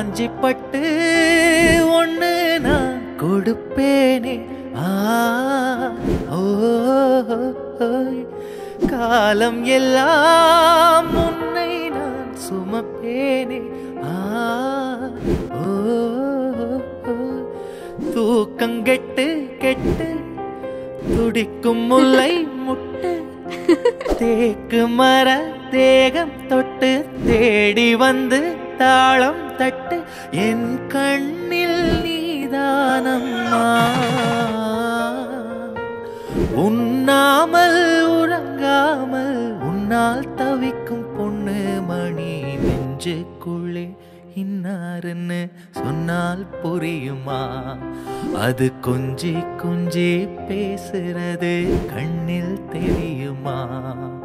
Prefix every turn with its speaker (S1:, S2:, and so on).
S1: காஞ்சிப்பட்டு ஒண்ணு நான் கொடுப்பேனே ஆ ஓ ஓய். காலம் எல்லாம் உன்னை நான் சுமப்பேனே ஆ ஓ ஓய். தூக்கங்கெட்டு கெட்டு துடிக்கும் முல்லை முட்டு தேக்கு மர தேகம் தொட்டு தேடி வந்து தாளம் தட்டு என் கண்ணில் நீதானம்மா உண்ணாமல் உறங்காமல் உன்னால் தவிக்கும் பொண்ணு மணி நெஞ்சுக்குள்ளே இன்னாருன்னு சொன்னால் புரியுமா அது கொஞ்சி கொஞ்சி பேசுறது கண்ணில் தெரியுமா